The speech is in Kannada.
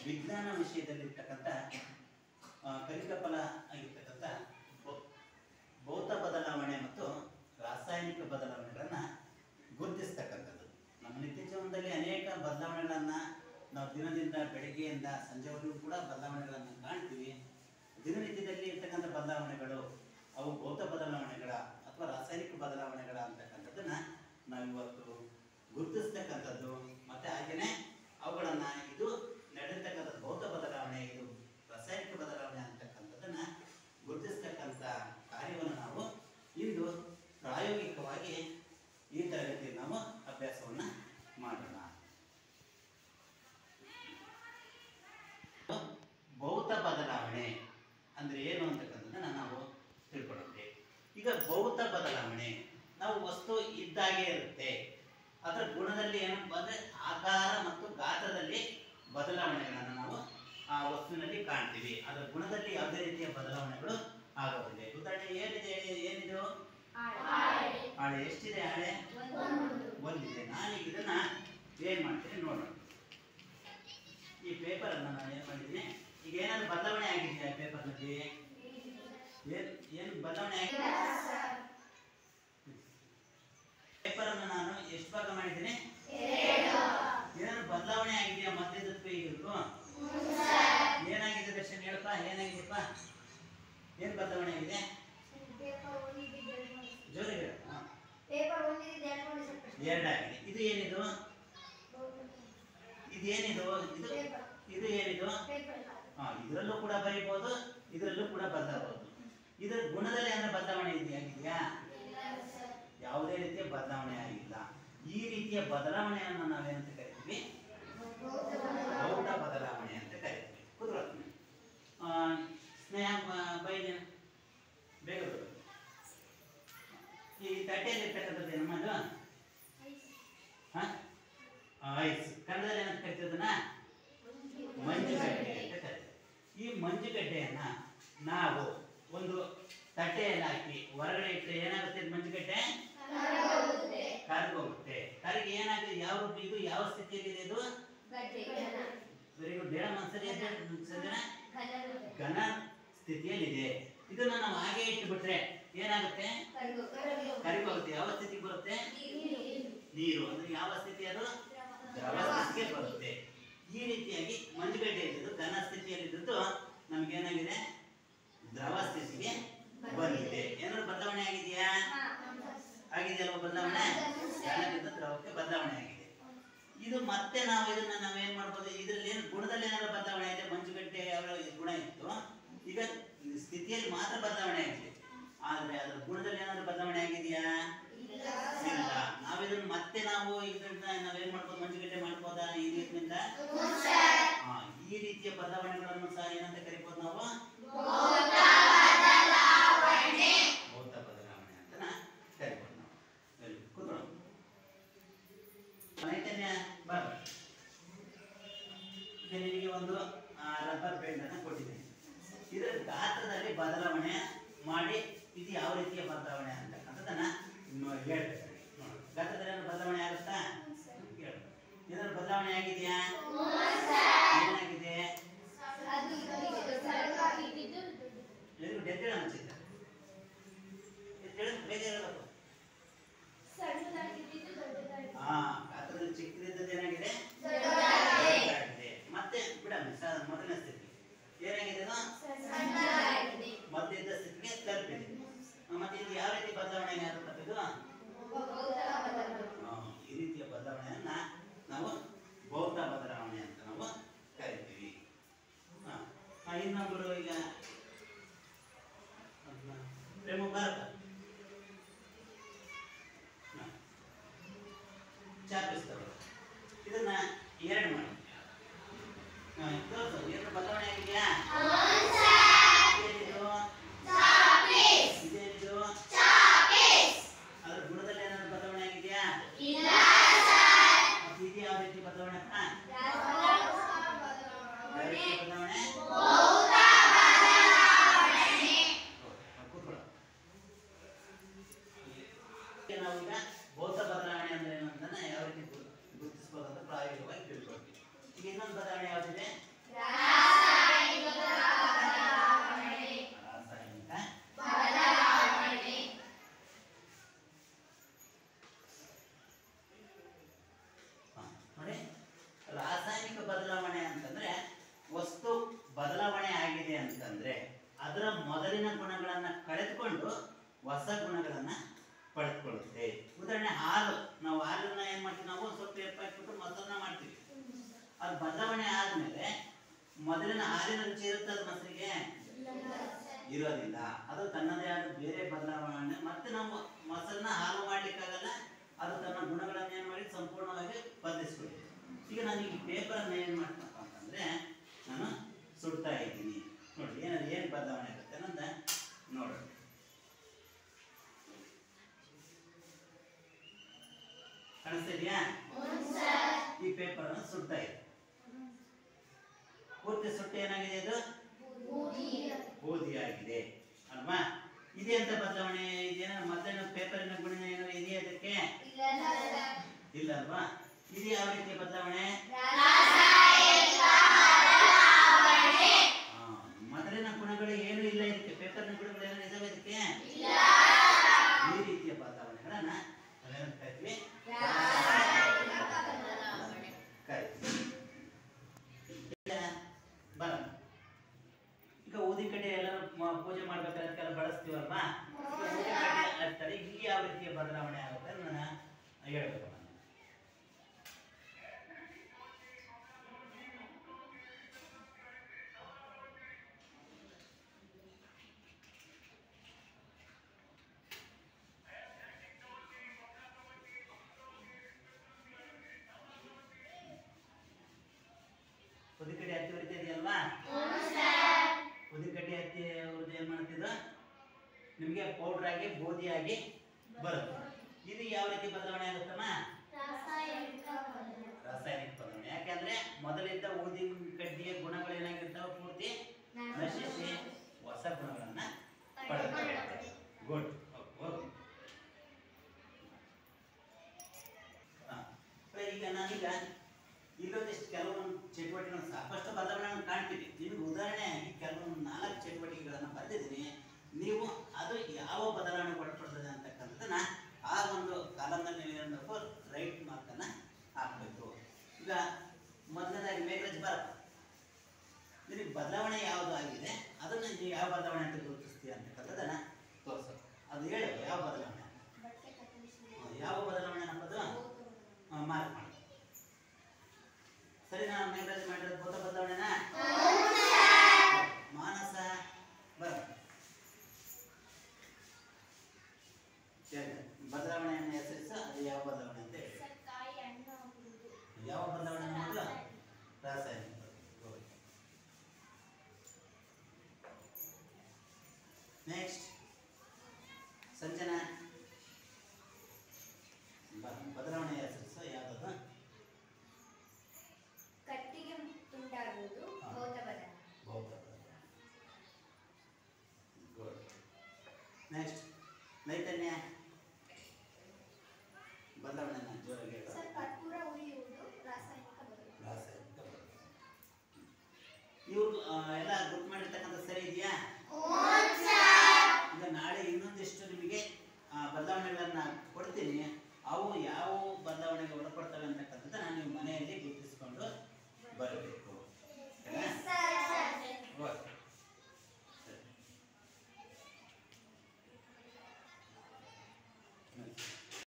ವಿಜ್ಞಾನ ವಿಷಯದಲ್ಲಿರ್ತಕ್ಕಂಥ ಆ, ಕಲಿಕಾ ಫಲ ಆಗಿರ್ತಕ್ಕಂಥ ಭೌ- ಭೌತ ಬದಲಾವಣೆ ಮತ್ತು ರಾಸಾಯನಿಕ ಬದಲಾವಣೆಗಳನ್ನು ಗುರುತಿಸ್ತಕ್ಕಂಥದ್ದು ನಮ್ಮ ನಿತ್ಯ ಜೀವನದಲ್ಲಿ ಅನೇಕ ಬದಲಾವಣೆಗಳನ್ನು ನಾವು ದಿನದಿಂದ ಬೆಳಗ್ಗೆಯಿಂದ ಸಂಜೆವರೆಗೂ ಕೂಡ ಬದಲಾವಣೆಗಳನ್ನು ಕಾಣ್ತೀವಿ ದಿನನಿತ್ಯದಲ್ಲಿ ಇರ್ತಕ್ಕಂಥ ಬದಲಾವಣೆಗಳು ಅವು ಭೌತ ಬದಲಾವಣೆಗಳ ಅಥವಾ ರಾಸಾಯನಿಕ ಬದಲಾವಣೆಗಳ ಅಂತಕ್ಕಂಥದ್ದನ್ನ ನಾವು ಇವತ್ತು ಗುರುತಿಸ್ತಕ್ಕಂಥದ್ದು ಮತ್ತೆ ಹಾಗೆಯೇ ಅವುಗಳನ್ನು ಇದು ನಡೆರ್ತಕ್ಕಂಥ ಭೌತ ಬದಲಾವಣೆ ಇದು ರಾಸಾಯನಿಕ ಬದಲಾವಣೆ ಅಂತಕ್ಕಂಥದ್ದನ್ನ ಗುರುತಿಸ್ತಕ್ಕಂಥ ಕಾರ್ಯವನ್ನು ನಾವು ಇಂದು ಪ್ರಾಯೋಗಿಕವಾಗಿ ಈ ತರಗತಿಯಲ್ಲಿ ನಾವು ಅಭ್ಯಾಸವನ್ನು ಮಾಡೋಣ ಭೌತ ಬದಲಾವಣೆ ಅಂದ್ರೆ ಏನು ಅಂತಕ್ಕಂಥದ್ದನ್ನ ನಾವು ತಿಳ್ಕೊಳ್ಳೋಣ ಈಗ ಭೌತ ಬದಲಾವಣೆ ನಾವು ವಸ್ತು ಇದ್ದಾಗೆ ಇರುತ್ತೆ ಅದರ ಗುಣದಲ್ಲಿ ಏನಪ್ಪ ಅಂದ್ರೆ ಆಕಾರ ಮತ್ತು ಗಾತ್ರದಲ್ಲಿ ಬದಲಾವಣೆಗಳನ್ನು ನಾವು ಆ ವಸ್ತುವಿನಲ್ಲಿ ಕಾಣ್ತೀವಿ ಅದರ ಗುಣದಲ್ಲಿ ಯಾವುದೇ ರೀತಿಯ ಬದಲಾವಣೆಗಳು ಆಗೋದಿಲ್ಲ ಉದಾಹರಣೆ ಏನಿದೆ ಏನಿದು ಹಾಳೆ ಎಷ್ಟಿದೆ ಹಾಳೆ ಒಂದಿದೆ ನಾನೀಗ ಇದನ್ನ ಏನ್ ಮಾಡ್ತೀನಿ ನೋಡೋಣ ಈ ಪೇಪರ್ ಅನ್ನ ನಾನು ಏನ್ ಮಾಡಿದ್ದೀನಿ ಈಗ ಏನಾದ್ರು ಬದಲಾವಣೆ ಆಗಿದೆಯಾ ಪೇಪರ್ ನಲ್ಲಿ ಏನ್ ಏನ್ ಬದಲಾವಣೆ ಆಗಿದೆ ಪೇಪರ್ ಅನ್ನ ನಾನು ಎಷ್ಟು ಭಾಗ ಮಾಡಿದ್ದೀನಿ ಏನಾದ್ರು ಬದಲಾವಣೆ ಆಗಿದೆಯಾ ಮಧ್ಯದಕ್ಕೂ ಈಗಕ್ಕೂ ಏನಾಗಿದೆ ದರ್ಶನ್ ಹೇಳಪ್ಪ ಏನಾಗಿದೆಯಪ್ಪ ಏನ್ ಬದಲಾವಣೆ ಆಗಿದೆ ಜೋರಾಗಿ ಹೇಳು. ಹಾ. ಎರಡಾಗಿದೆ ಇದು ಏನಿದು ಇದು ಏನಿದು ಇದು ಇದು ಏನಿದು ಹಾ ಇದರಲ್ಲೂ ಕೂಡ ಬರೀಬಹುದು ಇದರಲ್ಲೂ ಕೂಡ ಬದಲಾಗಬಹುದು ಇದರ ಗುಣದಲ್ಲಿ ಏನಾದ್ರು ಬದಲಾವಣೆ ಇದೆಯಾ ಆಗಿದೆಯಾ ಯಾವುದೇ ರೀತಿಯ ಬದಲಾವಣೆ ಆಗಿಲ್ಲ ಈ ರೀತಿಯ ಬದಲಾವಣೆಯನ್ನು ನಾವೇನಂತ ಕರಿತೀವಿ ಭೌತ ಬದಲಾವಣೆ ಅಂತ ಕರಿತೀವಿ ಕುದುರೋತ್ಮೆ ಸ್ನೇಹ ಬ- ಬೈಲಿ ಬೇಗ ಬರು ಈ ತಟ್ಟೆಯಲ್ಲಿ ಇರ್ತಕ್ಕಂಥದ್ದು ಏನು ನಮ್ಮದು ಹಾ ಐಸ್ ಕನ್ನಡದಲ್ಲಿ ಏನಂತ ಕರಿತೀವಿ ಅದನ್ನ ಮಂಜುಗಡ್ಡೆ ಅಂತ ಕರಿತೀವಿ ಈ ಮಂಜುಗಡ್ಡೆಯನ್ನ ನಾವು ಒಂದು ತಟ್ಟೆಯಲ್ಲಿ ಹಾಕಿ ಹೊರಗಡೆ ಇಟ್ಟರೆ ಏನಾಗುತ್ತೆ ಇದು ಮಂಜುಗಡ್ಡೆ ಕರಗೋಗುತ್ತೆ ಕರಗಿ ಏನಾಗುತ್ತೆ ಯಾವ ರೂಪ ಇದು ಯಾವ ಸ್ಥಿತಿಯಲ್ಲಿ ಇದು ವೆರಿ ಗುಡ್ ಬೇಡ ಮನ್ಸರಿ ಸಂಜನಾ ಘನ ಸ್ಥಿತಿಯಲ್ಲಿದೆ ಇದನ್ನ ನಾವು ಹಾಗೆ ಇಟ್ಟುಬಿಟ್ರೆ ಏನಾಗುತ್ತೆ ಕರಿಗೋಗುತ್ತೆ ಯಾವ ಸ್ಥಿತಿಗೆ ಬರುತ್ತೆ ನೀರು ಅಂದ್ರೆ ಯಾವ ಸ್ಥಿತಿ ಅದು ದ್ರವ ಸ್ಥಿತಿಗೆ ಬರುತ್ತೆ ಈ ರೀತಿಯಾಗಿ ಮಂಜುಗಡ್ಡೆ ಇದ್ದದ್ದು ಘನ ಸ್ಥಿತಿಯಲ್ಲಿದ್ದದ್ದು ನಮ್ಗೇನಾಗಿದೆ ದ್ರವ ಸ್ಥಿತಿಗೆ ಬಂದಿದೆ ಏನಾದ್ರು ಬದಲಾವಣೆ ಆಗಿದೆಯಾ ಆಗಿದೆಯಲ್ವ ಬದಲಾವಣೆ ಘನದಿಂದ ದ್ರವಕ್ಕೆ ಬದಲಾವಣೆ ಆಗಿದೆ ಇದು ಮತ್ತೆ ನಾವು ಇದನ್ನ ನಾವೇನ್ ಮಾಡ್ಬೋದು ಇದ್ರಲ್ಲಿ ಏನು ಗುಣದಲ್ಲಿ ಏನಾದ್ರು ಬದಲಾವಣೆ ಇದೆ ಮಂಜುಗಡ್ಡೆ ಯಾವ ಗುಣ ಇತ್ತು ಈಗ ಸ್ಥಿತಿಯಲ್ಲಿ ಮಾತ್ರ ಬದಲಾವಣೆ ಆಗಿದೆ ಆದ್ರೆ ಅದರ ಗುಣದಲ್ಲಿ ಏನಾದ್ರು ಬದಲಾವಣೆ ಆಗಿದೆಯಾ ಇಲ್ಲ ನಾವಿದನ್ನ ಮತ್ತೆ ನಾವು ಇದನ್ನ ನಾವೇನ್ ಮಾಡ್ಬೋದು ಮಂಜುಗಡ್ಡೆ ಮಾಡ್ಬೋದಾ ಈ ರೀತಿಯಿಂದ ಹಾ, ಈ ರೀತಿಯ ಬದಲಾವಣೆಗಳನ್ನು ಸಹ ಏನಂತ ಕರಿಬೋದು ನಾವು ಭೌತ ಬದಲಾವಣೆ ಅಂತ ಕರಿಬೋದು ನಾವು ಸರಿ, ಕೂತ್ಕೊಳ್ಳೋಣ. ಚೈತನ್ಯ ಬರ ಈಗ ನಿನಗೆ ಒಂದು ರಬ್ಬರ್ ಬ್ಯಾಂಡ್ ಅನ್ನ ಕೊಟ್ಟಿದ್ದೀನಿ ಇದರ ಗಾತ್ರದಲ್ಲಿ ಬದಲಾವಣೆ ಮಾಡಿ ಇದು ಯಾವ ರೀತಿಯ ಬದಲಾವಣೆ ಅಂತಕ್ಕಂಥದ್ದನ್ನ ನೋ- ಹೇಳ್ಬೇಕು ನೋಡು. ಗಾತ್ರದಲ್ಲಿ ಏನಾದ್ರು ಬದಲಾವಣೆ ಆಗುತ್ತಾ ಹೇಳು ಏನಾದ್ರು ಬದಲಾವಣೆ ಆಗಿದೆಯಾ ಏನಾಗಿದೆ ಎದುರು ಡೆತ್ತೇಳ ಅನ್ಸುತ್ತೆ ಎದ್ದೇಳು, ಬೇಗ ಹೇಳಬೇಕು ಹಾ ಗಾತ್ರದಲ್ಲಿ ಚಿಕ್ಕದಿದ್ದದ್ದು ಏನಾಗಿದೆ ದೊಡ್ಡದಾಗಿದೆ. ಮತ್ತೆ ಬಿಡಮ್ಮ ಸ- ಮೊದಲನೇ ಸ್ಥಿತಿ ಏನಾಗಿದೆ ಇದು? ಮಧ್ಯದ ಸ್ಥಿತಿಗೆ ತಲುಪಿದೆ ಆ, ಮತ್ತೆ ಇದು ಯಾವ ರೀತಿ ಬದಲಾವಣೆ ಆಗುತ್ತೆ ಇದು ಆ, ಈ ರೀತಿಯ ಬದಲಾವಣೆಯನ್ನ ನಾವು ಭೌತ ಬದಲಾವಣೆ ಅಂತ ನಾವು ಕರಿತೀವಿ ಹಾ. ಆ, ಇನ್ನೊಬ್ಬರು ಈಗ ಅದ್ನ ಪ್ರೇಮ ಭಾರತ ಹಾ. ಚಾಪಿಸ್ತವರು ಇದನ್ನ ಎರಡು ಮಾಡಿ ಹಾ, ತೋರ್ಸು. ಏನು ಬದಲಾವಣೆ ಆಗಿದೆಯಾ ಇದೇನಿದು? ಇದೇನಿದು? ಅದ್ರ ಗುಣದಲ್ಲಿ ಏನಾದ್ರು ಬದಲಾವಣೆ ಆಗಿದೆಯಾ ಮತ್ತೆ ಇದು ಯಾವ ರೀತಿ ಬದಲಾವಣೆ ಅಕ್ಕ? ಯಾವ ರೀತಿ ಬದಲಾವಣೆ ಹೌದು. ಕೂತ್ಕೊಳ್ಳು. ಈಗ ನಾವೀಗ ಭೌತ ಬದಲಾವಣೆ ಅಂದ್ರೆ ಏನು ಅಂತ ಯಾವ ರೀತಿ ಗುರು- ಗುರುತಿಸ್ಬೋದು ಅಂತ ಪ್ರಾಯೋಗಿಕವಾಗಿ ತಿಳ್ಕೊಳ್ತೀವಿ ಈಗ ಇನ್ನೊಂದು ಬದಲಾವಣೆ ಯಾವುದಿದೆ ಅದು ಬದಲಾವಣೆ ಆದ್ಮೇಲೆ ಮೊದಲಿನ ಹಾಲಿನ ರುಚಿ ಇರುತ್ತೆ ಅದು ಮೊಸರಿಗೆ ಇರೋದಿಲ್ಲ ಅದು ತನ್ನದೇ ಆದ ಬೇರೆ ಬದಲಾವಣೆ ಮತ್ತೆ ನಾವು ಮೊಸರನ್ನ ಹಾಲು ಮಾಡ್ಲಿಕ್ಕಾಗಲ್ಲ ಅದು ತನ್ನ ಗುಣಗಳನ್ನ ಏನ್ ಮಾಡಿ ಸಂಪೂರ್ಣವಾಗಿ ಬದಲಿಸ್ಕೊಳ್ಳಿ ಈಗ ನಾನು ಈ ಪೇಪರ್ ಅನ್ನ ಏನ್ ಮಾಡ್ತಪ್ಪ ಅಂತಂದ್ರೆ ನಾನು ಸುಡ್ತಾ ಇದ್ದೀನಿ ನೋಡಿ ಏನಾದ್ರು ಏನ್ ಬದಲಾವಣೆ ಆಗುತ್ತೆ ಅನ್ನೋದ ನೋಡೋಣ ಕಾಣಿಸ್ತಾ ಇದೆಯಾ ಈ ಪೇಪರ್ ಅನ್ನು ಸುಡ್ತಾ ಇದೆ ಪೂರ್ತಿ ಸುಟ್ಟು ಏನಾಗಿದೆ ಇದು ಬೂದಿ ಆಗಿದೆ ಅಲ್ವಾ ಇದೆ ಅಂತ ಬದಲಾವಣೆ ಇದೇನ ಮೊದಲಿನ ಪೇಪರಿನ ಗುಣ ಏನಾದ್ರು ಇದೆಯಾ ಅದಕ್ಕೆ ಇಲ್ಲ ಅಲ್ವಾ ಇದು ಯಾವ ರೀತಿಯ ಬದಲಾವಣೆ ಆ, ಮೊದಲಿನ ಗುಣಗಳು ಏನು ಇಲ್ಲ ಇದಕ್ಕೆ ಪೇಪರ್ನ ಗುಣಗಳು ಏನು ಇದಾವೆ ಇದಕ್ಕೆ ಈ ರೀತಿಯ ಬದಲಾವಣೆಗಳನ್ನ ನಾವೇನಂತ ಕರಿತೀವಿ ಕರಿತೀವಿ ಈಗ ಬರೋಣ ಈಗ ಊದಿ ಕಡ್ಡಿ ಎಲ್ಲರೂ ಮ- ಪೂಜೆ ಮಾಡ್ಬೇಕಾದ್ರೆ ಅದಕ್ಕೆಲ್ಲ ಬಳಸ್ತೀವಲ್ವಾ ಈಗ ಊದಿ ಕಡ್ಡಿ ಹಚ್ತಾರೆ ಈಗ ಯಾವ ರೀತಿಯ ಬದಲಾವಣೆ ಆಗುತ್ತೆ ಅಂತ ನಾನು ಹೇಳ್ಬೇಕು ನಾನು ಉದಿಕಡ್ಡಿ ಹತ್ತಿ ಹೊರಿತಾ ಇದೆಯಲ್ವಾ ಉದಿಕಡ್ಡಿ ಹತ್ತಿ ಅವ್ರದ್ದು ಏನ್ ಮಾಡ್ತಿದ್ದು ನಿಮಗೆ ಪೌಡರ್ ಆಗಿ ಬೂದಿ ಆಗಿ ಬರುತ್ತೆ ಇದು ಯಾವ ರೀತಿ ಬದಲಾವಣೆ ಆಗುತ್ತಮ್ಮ ರಾಸಾಯನಿಕ ಬದಲಾವಣೆ ಯಾಕೆಂದ್ರೆ ಮೊದಲಿದ್ದ ಊದಿನ ಕಡ್ಡಿಯ ಗುಣಗಳು ಏನಾಗಿರ್ತಾವ ಪೂರ್ತಿ ನಶಿಸಿ ಹೊಸ ಗುಣಗಳನ್ನ ಪಡೆದುಕೊಳ್ಳುತ್ತೆ ಗುಡ್ ಈಗ ನಾನೀಗ ಇಲ್ಲೊಂದಿಷ್ಟು ಕೆಲವೊಂದು ಚಟುವಟಿಕೆಗಳನ್ನು ಸಾಕಷ್ಟು ಬದಲಾವಣೆ ಕಾಣ್ತೀವಿ ನಿಮಗೆ ಉದಾಹರಣೆಯಾಗಿ ಕೆಲವೊಂದು ನಾಲ್ಕು ಚಟುವಟಿಕೆಗಳನ್ನು ಬರೆದಿದ್ದೀನಿ ನೀವು ಅದು ಯಾವ ಬದಲಾವಣೆ ಒಳಪಡ್ತದೆ ಅಂತಕ್ಕಂಥದ್ದನ್ನ ಆ ಒಂದು ಕಾಲಮ್ನಲ್ಲಿ ನೀವು ಏನು ಮಾಡಬೇಕು ರೈಟ್ ಮಾರ್ಕನ್ನು ಹಾಕಬೇಕು ಈಗ ಮೊದಲನೇದಾಗಿ ಮೇಘರಾಜ್ ಬರಪ್ಪ ನಿನಗೆ ಬದಲಾವಣೆ ಯಾವುದು ಆಗಿದೆ ಅದನ್ನು ನೀವು ಯಾವ ಬದಲಾವಣೆ ಅಂತ ಗುರುತಿಸ್ತೀಯ ಅಂತಕ್ಕಂಥದ್ದನ್ನ ತೋರಿಸು ಅದು ಹೇಳು ಯಾವ ಬದಲಾವಣೆ ಹ್ಮ್, ಯಾವ ಬದಲಾವಣೆ ನಮ್ಮದು ಮಾರ್ಕ್ ಮಾಡಿ ಸರಿ ನಾನು ಮೇಘರಾಜ್ ಮಾಡಿರೋದು ಭೂತ ಬದಲಾವಣೆನಾ ಮಾನಸ ಬರ ಹೇಳಿ. ಬದಲಾವಣೆಯನ್ನು ಹೆಸರಿಸ ಅದು ಯಾವ ಬದಲಾವಣೆ ಅಂತ ಹೇಳಿ ಯಾವ ಬದಲಾವಣೆ ನಮ್ಮದು ರಾಸಾಯನಿಕ ನೆಕ್ಸ್ಟ್ ಸಂಜನಾ ಬ- ಬದಲಾವಣೆ ಹೆಸರಿಸ ಯಾವ್ದದು ಕಟ್ಟಿಗೆ ತುಂಡಾಗುವುದು ಹಾ. ಭೌತ ಬದಲಾವಣೆ ಭೌತ ಗುಡ್ ನೆಕ್ಸ್ಟ್ ನೈತನ್ಯ ಬದಲಾವಣೆ ಜೋರಾಗಿ ಹೇಳು ಸರ್ ಕರ್ಪೂರ ಉರಿಯುವುದು ರಾಸಾಯನಿಕ ಬದಲಾವಣೆ ರಾಸಾಯನಿಕ ಬದಲಾವಣೆ. ಇವ್ರು ಆ, ಎಲ್ಲ ಗುರ್ತು ಮಾಡಿರ್ತಕ್ಕಂಥ ಸರಿ ಇದೆಯಾ ಈಗ ನಾಳೆ ಇನ್ನೊಂದಿಷ್ಟು ನಿಮಗೆ ಆ, ಬದಲಾವಣೆಗಳನ್ನ ಕೊಡ್ತೀನಿ